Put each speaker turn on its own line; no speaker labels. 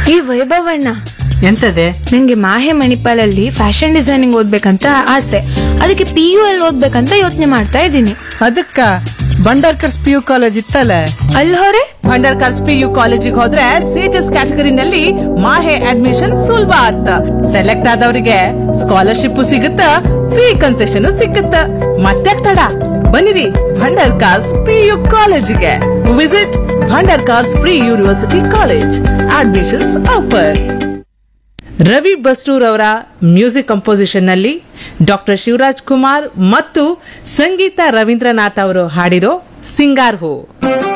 ಈ ವೈಭವಣ್ಣ
ಎಂತದೆ
ನಂಗೆ ಮಾಹೆ ಮಣಿಪಾಲಲ್ಲಿ fashion designing ಓದ್ಬೇಕಂತ ಆಸೆ ಅದಕ್ಕೆ ಪಿ ಯು ಎಲ್ ಓದ್ಬೇಕಂತ ಯೋಚನೆ ಮಾಡ್ತಾ ಇದ್ದೀನಿ
ಅದಕ್ಕ ಬಂಡಾರ್ಕರ್ಸ್ ಪಿ ಯು ಕಾಲೇಜ್ ಇತ್ತಲ್ಲ
ಅಲ್ಲಿ ಹೊರೆ
ಅಂಡರ್ ಕರ್ಸ್ ಪಿ ಯು ಕಾಲೇಜಿಗೆ ಹೋದ್ರೆ ಸೇಜಸ್ ಕ್ಯಾಟಗರಿನಲ್ಲಿ ಮಾಹೆ ಅಡ್ಮಿಷನ್ ಸುಲಭ ಆತ್ತ ಸೆಲೆಕ್ಟ್ ಆದವರಿಗೆ ಸ್ಕಾಲರ್ಶಿಪ್ ಸಿಗುತ್ತ ಫ್ರೀ ಕನ್ಸೆಷನ್ ಸಿಗುತ್ತ ಮತ್ತೆ ತಡ ಬನ್ನಿರಿ ಭಂಡಾರ್ ಕಾರ್ಸ್ ಪಿ ಯು ಕಾಲೇಜಿಗೆ visit Bhandarkars pre university college admissions open Ravi Basrur ಅವರ ಮ್ಯೂಸಿಕ್ ಕಂಪೋಸಿಷನ್ ನಲ್ಲಿ ಡಾಕ್ಟರ್ ಶಿವರಾಜ್ ಕುಮಾರ್ ಮತ್ತು ಸಂಗೀತ ರವೀಂದ್ರನಾಥ್ ಅವರು ಹಾಡಿರೋ ಸಿಂಗಾರ್ ಹೋ